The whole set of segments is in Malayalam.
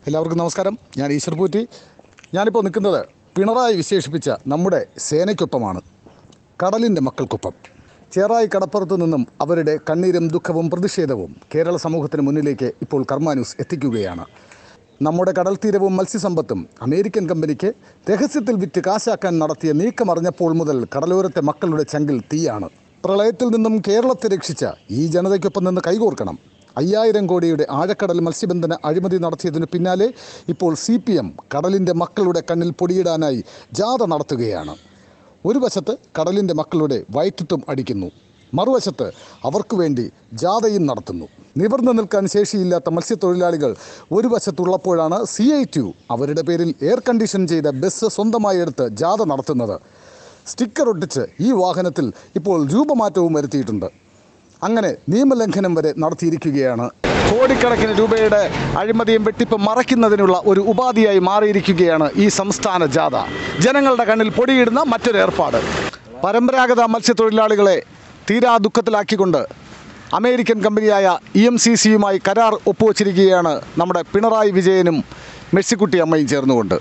എല്ലാവർക്കും നമസ്കാരം ഞാൻ ഈശ്വർ പൂറ്റി ഞാനിപ്പോൾ നിൽക്കുന്നത് പിണറായി വിശേഷിപ്പിച്ച നമ്മുടെ സേനയ്ക്കൊപ്പമാണ് കടലിൻ്റെ മക്കൾക്കൊപ്പം ചേറായി കടപ്പുറത്തു നിന്നും അവരുടെ കണ്ണീരും ദുഃഖവും പ്രതിഷേധവും കേരള സമൂഹത്തിന് മുന്നിലേക്ക് ഇപ്പോൾ കർമ്മ ന്യൂസ് എത്തിക്കുകയാണ് നമ്മുടെ കടൽ തീരവും മത്സ്യസമ്പത്തും അമേരിക്കൻ കമ്പനിക്ക് രഹസ്യത്തിൽ വിറ്റ് കാശാക്കാൻ നടത്തിയ നീക്കം അറിഞ്ഞപ്പോൾ മുതൽ കടലോരത്തെ മക്കളുടെ ചങ്കിൽ തീയാണ് പ്രളയത്തിൽ നിന്നും കേരളത്തെ രക്ഷിച്ച ഈ ജനതയ്ക്കൊപ്പം നിന്ന് കൈകോർക്കണം അയ്യായിരം കോടിയുടെ ആഴക്കടൽ മത്സ്യബന്ധന അഴിമതി നടത്തിയതിനു പിന്നാലെ ഇപ്പോൾ സി പി എം കടലിൻ്റെ മക്കളുടെ കണ്ണിൽ പൊടിയിടാനായി ജാഥ നടത്തുകയാണ് ഒരു വശത്ത് കടലിൻ്റെ മക്കളുടെ വയറ്റിത്തും അടിക്കുന്നു മറുവശത്ത് അവർക്ക് വേണ്ടി ജാഥയും നടത്തുന്നു നിവർന്നു നിൽക്കാൻ ശേഷിയില്ലാത്ത മത്സ്യത്തൊഴിലാളികൾ ഒരു വശത്തുള്ളപ്പോഴാണ് സി ഐ ടി അവരുടെ പേരിൽ എയർ കണ്ടീഷൻ ചെയ്ത ബസ് സ്വന്തമായി എടുത്ത് ജാഥ നടത്തുന്നത് സ്റ്റിക്കർ ഒട്ടിച്ച് ഈ വാഹനത്തിൽ ഇപ്പോൾ രൂപമാറ്റവും വരുത്തിയിട്ടുണ്ട് അങ്ങനെ നിയമലംഘനം വരെ നടത്തിയിരിക്കുകയാണ് കോടിക്കണക്കിന് രൂപയുടെ അഴിമതിയും വെട്ടിപ്പ് മറയ്ക്കുന്നതിനുള്ള ഒരു ഉപാധിയായി മാറിയിരിക്കുകയാണ് ഈ സംസ്ഥാന ജാഥ ജനങ്ങളുടെ കണ്ണിൽ പൊടിയിടുന്ന മറ്റൊരു ഏർപ്പാട് പരമ്പരാഗത മത്സ്യത്തൊഴിലാളികളെ തീരാ ദുഃഖത്തിലാക്കിക്കൊണ്ട് അമേരിക്കൻ കമ്പനിയായ ഇ എം സി സിയുമായി കരാർ ഒപ്പുവച്ചിരിക്കുകയാണ് നമ്മുടെ പിണറായി വിജയനും മെഴ്സിക്കുട്ടി അമ്മയും ചേർന്നുകൊണ്ട്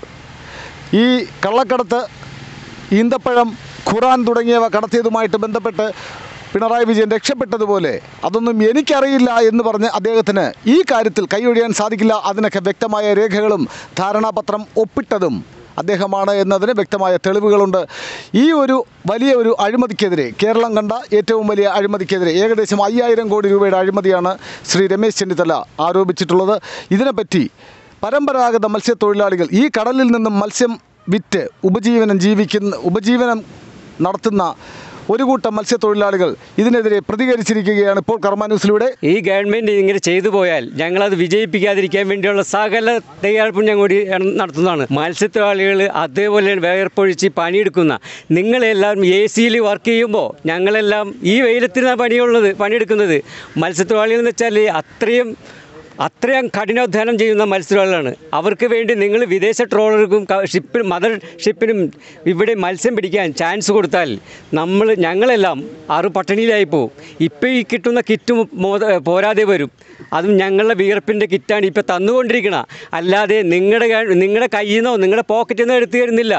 ഈ കള്ളക്കടത്ത് ഈന്തപ്പഴം ഖുറാൻ തുടങ്ങിയവ കടത്തിയതുമായിട്ട് ബന്ധപ്പെട്ട് പിണറായി വിജയൻ രക്ഷപ്പെട്ടതുപോലെ അതൊന്നും എനിക്കറിയില്ല എന്ന് പറഞ്ഞ് അദ്ദേഹത്തിന് ഈ കാര്യത്തിൽ കൈയൊഴിയാൻ സാധിക്കില്ല അതിനൊക്കെ വ്യക്തമായ രേഖകളും ധാരണാപത്രം ഒപ്പിട്ടതും അദ്ദേഹമാണ് എന്നതിന് വ്യക്തമായ തെളിവുകളുണ്ട് ഈ ഒരു വലിയ ഒരു അഴിമതിക്കെതിരെ കേരളം കണ്ട ഏറ്റവും വലിയ അഴിമതിക്കെതിരെ ഏകദേശം അയ്യായിരം കോടി രൂപയുടെ അഴിമതിയാണ് ശ്രീ രമേശ് ചെന്നിത്തല ആരോപിച്ചിട്ടുള്ളത് ഇതിനെപ്പറ്റി പരമ്പരാഗത മത്സ്യത്തൊഴിലാളികൾ ഈ കടലിൽ നിന്നും മത്സ്യം വിറ്റ് ഉപജീവനം ജീവിക്കുന്ന ഉപജീവനം നടത്തുന്ന ഒരു കൂട്ടം മത്സ്യത്തൊഴിലാളികൾ ഇതിനെതിരെ പ്രതികരിച്ചിരിക്കുകയാണ് ഇപ്പോൾ കർമ്മ ന്യൂസിലൂടെ ഈ ഗവൺമെൻറ് ഇങ്ങനെ ചെയ്തു പോയാൽ ഞങ്ങളത് വിജയിപ്പിക്കാതിരിക്കാൻ വേണ്ടിയുള്ള സകല തയ്യാറെടുപ്പും ഞങ്ങൾ കൂടി നടത്തുന്നതാണ് മത്സ്യത്തൊഴിലാളികൾ അതേപോലെ വേർപ്പൊഴിച്ച് പണിയെടുക്കുന്ന നിങ്ങളെല്ലാവരും എ സിയിൽ വർക്ക് ചെയ്യുമ്പോൾ ഞങ്ങളെല്ലാം ഈ വെയിലത്തിനാണ് പണിയുള്ളത് പണിയെടുക്കുന്നത് മത്സ്യത്തൊഴിലാളികൾ എന്ന് വെച്ചാൽ അത്രയും അത്രയും കഠിനാധ്വാനം ചെയ്യുന്ന മത്സ്യത്തൊഴിലാളികളാണ് അവർക്ക് വേണ്ടി നിങ്ങൾ വിദേശ ട്രോളർക്കും ക- ഷിപ്പിനും മദർ ഷിപ്പിനും ഇവിടെ മത്സ്യം പിടിക്കാൻ ചാൻസ് കൊടുത്താൽ നമ്മൾ ഞങ്ങളെല്ലാം ആറ് പട്ടിണിയിലായി പോകും ഇപ്പോൾ ഈ കിട്ടുന്ന കിറ്റ് മോത- പോരാതെ വരും അതും ഞങ്ങളുടെ വിയർപ്പിൻ്റെ കിറ്റാണ് ഇപ്പോൾ തന്നുകൊണ്ടിരിക്കണ അല്ലാതെ നിങ്ങളുടെ ക- നിങ്ങളുടെ കയ്യിൽ നിന്നോ നിങ്ങളുടെ പോക്കറ്റിൽ നിന്നോ എടുത്തു തരുന്നില്ല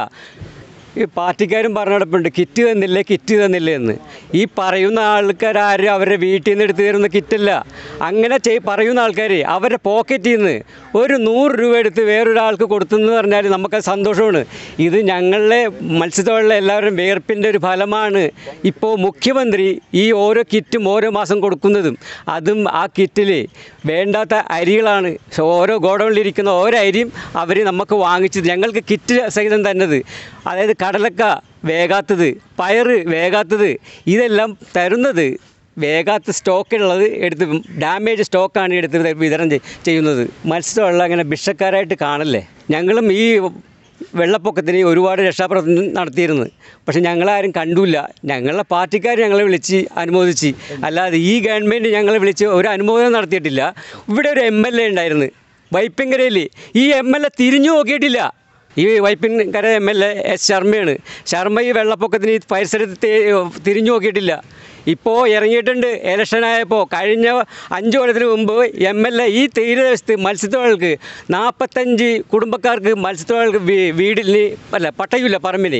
ഈ പാർട്ടിക്കാരും പറഞ്ഞു നടപ്പുണ്ട് കിറ്റ് തന്നില്ലേ കിറ്റ് തന്നില്ലേ എന്ന് ഈ പറയുന്ന ആൾക്കാരും അവരുടെ വീട്ടിൽ നിന്ന് എടുത്തു തരുന്ന കിറ്റല്ല അങ്ങനെ ചെയ് പറയുന്ന ആൾക്കാർ അവരുടെ പോക്കറ്റിൽ നിന്ന് ഒരു നൂറ് രൂപ എടുത്ത് വേറൊരാൾക്ക് കൊടുത്തെന്ന് പറഞ്ഞാൽ നമുക്ക് സന്തോഷമാണ് ഇത് ഞങ്ങളുടെ മത്സ്യത്തൊഴിലെ എല്ലാവരും വേർപ്പിൻ്റെ ഒരു ഫലമാണ് ഇപ്പോൾ മുഖ്യമന്ത്രി ഈ ഓരോ കിറ്റും ഓരോ മാസം കൊടുക്കുന്നതും അതും ആ കിറ്റിൽ വേണ്ടാത്ത അരികളാണ് ഓരോ ഗോഡൗണിലിരിക്കുന്ന ഓരോ അരിയും അവർ നമുക്ക് വാങ്ങിച്ച് ഞങ്ങൾക്ക് കിറ്റ് സഹിതം തന്നത് അതായത് കടലക്ക വേകാത്തത് പയറ് വേകാത്തത് ഇതെല്ലാം തരുന്നത് വേഗാത്ത സ്റ്റോക്കുള്ളത് എടുത്ത് ഡാമേജ് സ്റ്റോക്കാണ് എടുത്ത് വിതരണം ചെയ്- ചെയ്യുന്നത് മത്സ്യമുള്ള അങ്ങനെ ഭിക്ഷക്കാരായിട്ട് കാണല്ലേ ഞങ്ങളും ഈ വെള്ളപ്പൊക്കത്തിന് ഒരുപാട് രക്ഷാപ്രവർത്തനം നടത്തിയിരുന്നു പക്ഷെ ഞങ്ങളാരും കണ്ടില്ല ഞങ്ങളുടെ പാർട്ടിക്കാർ ഞങ്ങളെ വിളിച്ച് അനുമോദിച്ച് അല്ലാതെ ഈ ഗവൺമെൻറ് ഞങ്ങളെ വിളിച്ച് ഒരു അനുമോദനം നടത്തിയിട്ടില്ല ഇവിടെ ഒരു എം എൽ എ ഉണ്ടായിരുന്നു വൈപ്പിങ്കരയിൽ ഈ എം എൽ എ തിരിഞ്ഞു നോക്കിയിട്ടില്ല ഈ Vypinkara M L A S ശർമ്മയാണ് ശർമ്മ ഈ വെള്ളപ്പൊക്കത്തിന് ഈ പരിസരത്ത് തെ- തിരിഞ്ഞു നോക്കിയിട്ടില്ല ഇപ്പോൾ ഇറങ്ങിയിട്ടുണ്ട് ഇലക്ഷനായപ്പോൾ കഴിഞ്ഞ അഞ്ച് കൊല്ലത്തിന് മുമ്പ് എം എൽ എ ഈ തീരദേശത്ത് മത്സ്യത്തൊഴിലാളികൾക്ക് നാൽപ്പത്തഞ്ച് കുടുംബക്കാർക്ക് മത്സ്യത്തൊഴിലാളികൾക്ക് വീ- വീടിന് അല്ല പട്ടയമില്ല പറമ്പിന്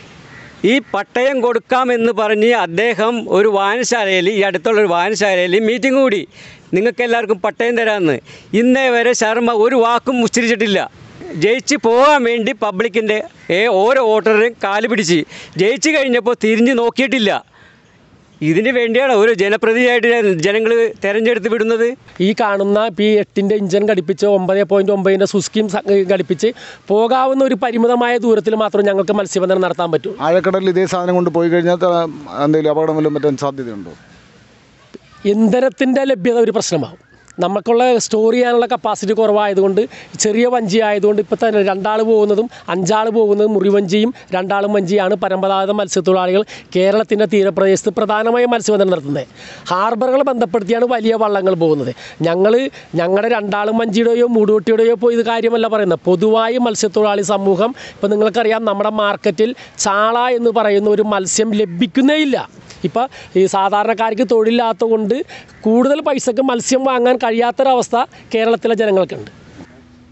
ഈ പട്ടയം കൊടുക്കാമെന്ന് പറഞ്ഞ് അദ്ദേഹം ഒരു വായനശാലയിൽ ഈ അടുത്തുള്ള ഒരു വായനശാലയിൽ മീറ്റിംഗ് കൂടി നിങ്ങൾക്ക് എല്ലാവർക്കും പട്ടയം തരാമെന്ന് ഇന്നേ വരെ ശർമ്മ ഒരു വാക്കും ഉച്ചരിച്ചിട്ടില്ല ജയിച്ച് പോകാൻ വേണ്ടി പബ്ലിക്കിൻ്റെ ഏ ഓരോ വോട്ടറിനും കാല് പിടിച്ച് ജയിച്ചു കഴിഞ്ഞപ്പോൾ തിരിഞ്ഞ് നോക്കിയിട്ടില്ല ഇതിന് വേണ്ടിയാണ് ഒരു ജനപ്രതിനിധിയായിട്ട് ജനങ്ങൾ തിരഞ്ഞെടുത്ത് വിടുന്നത് ഈ കാണുന്ന പി എട്ടിൻ്റെ ഇഞ്ചൻ ഘടിപ്പിച്ച് ഒമ്പത് പോയിൻറ്റ് ഒമ്പതിൻ്റെ സുസ്കീം സ- ഘടിപ്പിച്ച് പോകാവുന്ന ഒരു പരിമിതമായ ദൂരത്തിൽ മാത്രം ഞങ്ങൾക്ക് മത്സ്യബന്ധനം നടത്താൻ പറ്റൂ ആഴക്കടലിൽ ഇതേ സാധനം കൊണ്ട് പോയി കഴിഞ്ഞാൽ ത- എന്തെങ്കിലും അപകടം വല്ലതും പറ്റാൻ സാധ്യതയുണ്ടോ ഇന്ധനത്തിൻ്റെ ലഭ്യത ഒരു പ്രശ്നമാകും നമുക്കുള്ള സ്റ്റോർ ചെയ്യാനുള്ള കപ്പാസിറ്റി കുറവായതുകൊണ്ട് ചെറിയ വഞ്ചി ആയതുകൊണ്ട് ഇപ്പോൾ തന്നെ രണ്ടാൾ പോകുന്നതും അഞ്ചാൾ പോകുന്നതും മുറിവഞ്ചിയും രണ്ടാളും വഞ്ചിയാണ് പരമ്പരാഗത മത്സ്യത്തൊഴിലാളികൾ കേരളത്തിൻ്റെ തീരപ്രദേശത്ത് പ്രധാനമായും മത്സ്യബന്ധനം നടത്തുന്നത് ഹാർബറുകൾ ബന്ധപ്പെടുത്തിയാണ് വലിയ വള്ളങ്ങൾ പോകുന്നത് ഞങ്ങൾ ഞങ്ങളുടെ രണ്ടാളും വഞ്ചിയുടെയോ മൂടുവട്ടിയുടെയോ പോയി ഇത് കാര്യമല്ല പറയുന്നത് പൊതുവായി മത്സ്യത്തൊഴിലാളി സമൂഹം ഇപ്പോൾ നിങ്ങൾക്കറിയാം നമ്മുടെ മാർക്കറ്റിൽ ചാള എന്ന് പറയുന്ന ഒരു മത്സ്യം ലഭിക്കുന്നേ ഇല്ല ഇപ്പോൾ ഈ സാധാരണക്കാർക്ക് തൊഴിലില്ലാത്തത് കൊണ്ട് കൂടുതൽ പൈസക്ക് മത്സ്യം വാങ്ങാൻ കഴിയാത്തൊരവസ്ഥ കേരളത്തിലെ ജനങ്ങൾക്കുണ്ട്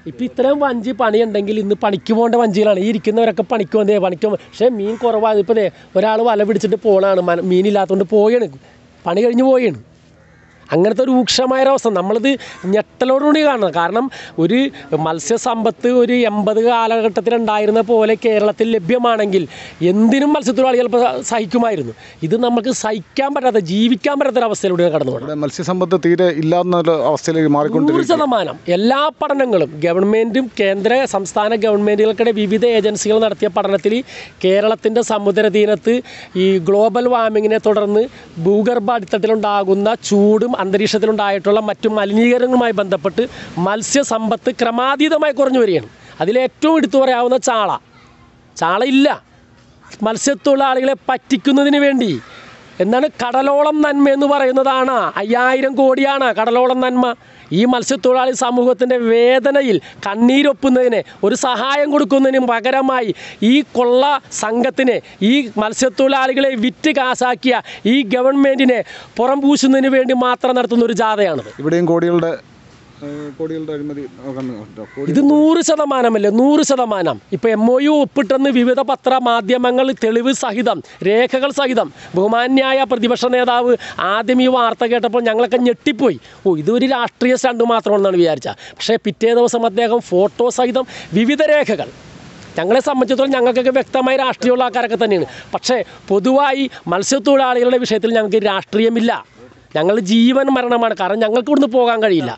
ഇപ്പം ഇത്രയും വഞ്ചി പണിയുണ്ടെങ്കിൽ ഇന്ന് പണിക്ക് പോകേണ്ട വഞ്ചികളാണ് ഈ ഇരിക്കുന്നവരൊക്കെ പണിക്ക് വന്നേ പണിക്ക് പോ- പക്ഷേ മീൻ കുറവാണ് ഇപ്പോൾ ഒരാൾ വല പിടിച്ചിട്ട് പോകണാണ് മന- മീനില്ലാത്തതുകൊണ്ട് പോയാണ് പണി കഴിഞ്ഞ് പോയാണ് അങ്ങനത്തെ ഒരു രൂക്ഷമായ ഒരവസ്ഥ നമ്മളിത് ഞെട്ടലോടുകൂടി കാണണം കാരണം ഒരു മത്സ്യസമ്പത്ത് ഒരു എൺപത് കാലഘട്ടത്തിലുണ്ടായിരുന്ന പോലെ കേരളത്തിൽ ലഭ്യമാണെങ്കിൽ എന്തിനും മത്സ്യത്തൊഴിലാളികൾ ഇപ്പോൾ സഹിക്കുമായിരുന്നു ഇത് നമുക്ക് സഹിക്കാൻ പറ്റാത്ത ജീവിക്കാൻ പറ്റാത്ത ഒരു അവസ്ഥയിലൂടെ കടന്നു പോകണം ഇവിടെ മത്സ്യസമ്പത്ത് തീരെ ഇല്ലാന്നൊരു അവസ്ഥയിലേക്ക് നൂറ് മാറിക്കൊണ്ടിരിക്കും ശതമാനം എല്ലാ പഠനങ്ങളും ഗവൺമെൻറ്റും കേന്ദ്ര സംസ്ഥാന ഗവൺമെൻറ്റുകൾക്കിടെ വിവിധ ഏജൻസികൾ നടത്തിയ പഠനത്തിൽ കേരളത്തിൻ്റെ സമുദ്രതീരത്ത് ഈ ഗ്ലോബൽ വാർമിങ്ങിനെ തുടർന്ന് ഭൂഗർഭ അടിത്തട്ടിലുണ്ടാകുന്ന ചൂടും അന്തരീക്ഷത്തിലുണ്ടായിട്ടുള്ള മറ്റു മലിനീകരണങ്ങളുമായി ബന്ധപ്പെട്ട് മത്സ്യസമ്പത്ത് ക്രമാതീതമായി കുറഞ്ഞു വരികയാണ് അതിലേറ്റവും എടുത്തു പറയാവുന്ന ചാള ചാള ഇല്ല മത്സ്യത്തൊഴിലാളികളെ പറ്റിക്കുന്നതിന് വേണ്ടി എന്താണ് കടലോളം നന്മ എന്ന് പറയുന്നതാണ് അയ്യായിരം കോടിയാണ് കടലോളം നന്മ ഈ മത്സ്യത്തൊഴിലാളി സമൂഹത്തിൻ്റെ വേദനയിൽ കണ്ണീരൊപ്പുന്നതിന് ഒരു സഹായം കൊടുക്കുന്നതിന് പകരമായി ഈ കൊള്ള സംഘത്തിന് ഈ മത്സ്യത്തൊഴിലാളികളെ വിറ്റ് കാശാക്കിയ ഈ ഗവൺമെൻറ്റിനെ പുറം പൂശുന്നതിന് വേണ്ടി മാത്രം നടത്തുന്ന ഒരു ജാഥയാണത് ഇവിടെയും കോടികളുടെ ഏഹ്, കോടികളുടെ അഴിമതി നോക്കാൻ കോടി ഇത് നൂറ് ശതമാനമല്ലേ നൂറ് ശതമാനം ഇപ്പോൾ എം ഒ യു ഒപ്പിട്ടെന്ന് വിവിധ പത്രമാധ്യമങ്ങൾ തെളിവ് സഹിതം രേഖകൾ സഹിതം ബഹുമാന്യായ പ്രതിപക്ഷ നേതാവ് ആദ്യം ഈ വാർത്ത കേട്ടപ്പോൾ ഞങ്ങളൊക്കെ ഞെട്ടിപ്പോയി ഓ ഇതൊരു രാഷ്ട്രീയ സ്റ്റണ്ട് മാത്രമാണെന്നാണ് വിചാരിച്ചത് പക്ഷേ പിറ്റേ ദിവസം അദ്ദേഹം ഫോട്ടോ സഹിതം വിവിധ രേഖകൾ ഞങ്ങളെ സംബന്ധിച്ചിടത്തോളം ഞങ്ങൾക്കൊക്കെ വ്യക്തമായ രാഷ്ട്രീയമുള്ള ആൾക്കാരൊക്കെ തന്നെയാണ് പക്ഷേ പൊതുവായി മത്സ്യത്തൊഴിലാളികളുടെ വിഷയത്തിൽ ഞങ്ങൾക്ക് രാഷ്ട്രീയമില്ല ഞങ്ങൾ ജീവൻ മരണമാണ് കാരണം ഞങ്ങൾക്ക് ഇവിടുന്ന് പോകാൻ കഴിയില്ല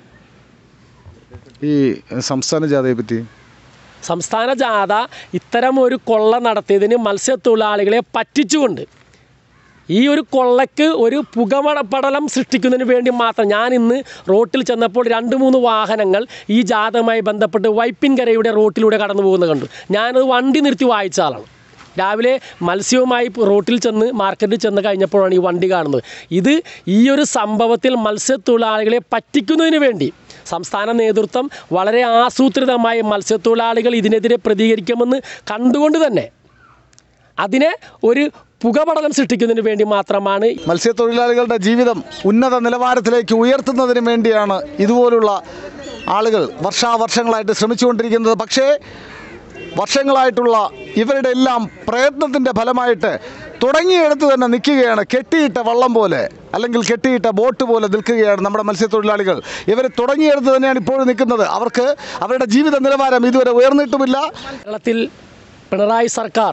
ഈ സംസ്ഥാന ജാഥയെ പറ്റി സംസ്ഥാന ജാഥ ഇത്തരം ഒരു കൊള്ള നടത്തിയതിന് മത്സ്യത്തൊഴിലാളികളെ പറ്റിച്ചുകൊണ്ട് ഈ ഒരു കൊള്ളയ്ക്ക് ഒരു പുകമട പടലം സൃഷ്ടിക്കുന്നതിന് വേണ്ടി മാത്രം ഞാൻ ഇന്ന് റോട്ടിൽ ചെന്നപ്പോൾ രണ്ട് മൂന്ന് വാഹനങ്ങൾ ഈ ജാഥയുമായി ബന്ധപ്പെട്ട് വൈപ്പിൻകരയുടെ റോട്ടിലൂടെ കടന്നു പോകുന്നത് കണ്ടു ഞാനത് വണ്ടി നിർത്തി വായിച്ച ആളാണ് രാവിലെ മത്സ്യവുമായി റോട്ടിൽ ചെന്ന് മാർക്കറ്റിൽ ചെന്ന് കഴിഞ്ഞപ്പോഴാണ് ഈ വണ്ടി കാണുന്നത് ഇത് ഈ ഒരു സംഭവത്തിൽ മത്സ്യത്തൊഴിലാളികളെ പറ്റിക്കുന്നതിന് വേണ്ടി സംസ്ഥാന നേതൃത്വം വളരെ ആസൂത്രിതമായി മത്സ്യത്തൊഴിലാളികൾ ഇതിനെതിരെ പ്രതികരിക്കുമെന്ന് കണ്ടുകൊണ്ട് തന്നെ അതിനെ ഒരു പുകപടലം സൃഷ്ടിക്കുന്നതിന് വേണ്ടി മാത്രമാണ് മത്സ്യത്തൊഴിലാളികളുടെ ജീവിതം ഉന്നത നിലവാരത്തിലേക്ക് ഉയർത്തുന്നതിന് വേണ്ടിയാണ് ഇതുപോലുള്ള ആളുകൾ വർഷാവർഷങ്ങളായിട്ട് ശ്രമിച്ചുകൊണ്ടിരിക്കുന്നത് പക്ഷേ വർഷങ്ങളായിട്ടുള്ള ഇവരുടെ എല്ലാം പ്രയത്നത്തിൻ്റെ ഫലമായിട്ട് തുടങ്ങിയെടുത്ത് തന്നെ നിൽക്കുകയാണ് കെട്ടിയിട്ട വള്ളം പോലെ അല്ലെങ്കിൽ കെട്ടിയിട്ട ബോട്ട് പോലെ നിൽക്കുകയാണ് നമ്മുടെ മത്സ്യത്തൊഴിലാളികൾ ഇവർ തുടങ്ങിയെടുത്ത് തന്നെയാണ് ഇപ്പോഴും നിൽക്കുന്നത് അവർക്ക് അവരുടെ ജീവിത നിലവാരം ഇതുവരെ ഉയർന്നിട്ടുമില്ല കേരളത്തിൽ പിണറായി സർക്കാർ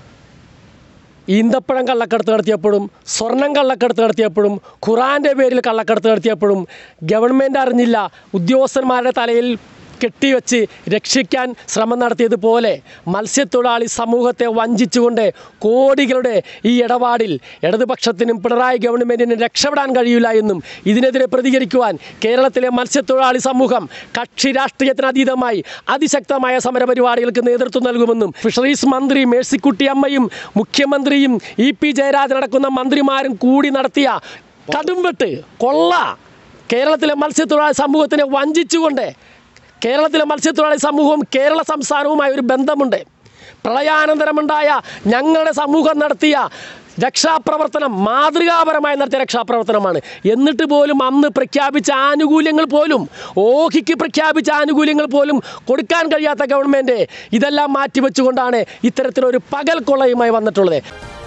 ഈന്തപ്പഴം കള്ളക്കടത്ത് നടത്തിയപ്പോഴും സ്വർണം കള്ളക്കടത്ത് നടത്തിയപ്പോഴും ഖുറാൻ്റെ പേരിൽ കള്ളക്കടത്ത് നടത്തിയപ്പോഴും ഗവൺമെൻറ് അറിഞ്ഞില്ല ഉദ്യോഗസ്ഥന്മാരുടെ തലയിൽ കെട്ടിവെച്ച് രക്ഷിക്കാൻ ശ്രമം നടത്തിയതുപോലെ മത്സ്യത്തൊഴിലാളി സമൂഹത്തെ വഞ്ചിച്ചുകൊണ്ട് കോടികളുടെ ഈ ഇടപാടിൽ ഇടതുപക്ഷത്തിനും പിണറായി ഗവൺമെൻറ്റിനും രക്ഷപ്പെടാൻ കഴിയില്ല എന്നും ഇതിനെതിരെ പ്രതികരിക്കുവാൻ കേരളത്തിലെ മത്സ്യത്തൊഴിലാളി സമൂഹം കക്ഷി രാഷ്ട്രീയത്തിന് അതീതമായി അതിശക്തമായ സമരപരിപാടികൾക്ക് നേതൃത്വം നൽകുമെന്നും ഫിഷറീസ് മന്ത്രി മേഴ്സിക്കുട്ടി അമ്മയും മുഖ്യമന്ത്രിയും ഇ പി ജയരാജൻ അടക്കുന്ന മന്ത്രിമാരും കൂടി നടത്തിയ കടുംവെട്ട് കൊള്ള കേരളത്തിലെ മത്സ്യത്തൊഴിലാളി സമൂഹത്തിനെ വഞ്ചിച്ചുകൊണ്ട് കേരളത്തിലെ മത്സ്യത്തൊഴിലാളി സമൂഹവും കേരള സംസ്ഥാനവുമായി ഒരു ബന്ധമുണ്ട് പ്രളയാനന്തരമുണ്ടായ ഞങ്ങളുടെ സമൂഹം നടത്തിയ രക്ഷാപ്രവർത്തനം മാതൃകാപരമായി നടത്തിയ രക്ഷാപ്രവർത്തനമാണ് എന്നിട്ട് പോലും അന്ന് പ്രഖ്യാപിച്ച ആനുകൂല്യങ്ങൾ പോലും ഓഹിക്ക് പ്രഖ്യാപിച്ച ആനുകൂല്യങ്ങൾ പോലും കൊടുക്കാൻ കഴിയാത്ത ഗവൺമെൻറ് ഇതെല്ലാം മാറ്റിവെച്ചുകൊണ്ടാണ് ഇത്തരത്തിലൊരു പകൽ കൊള്ളയുമായി വന്നിട്ടുള്ളത്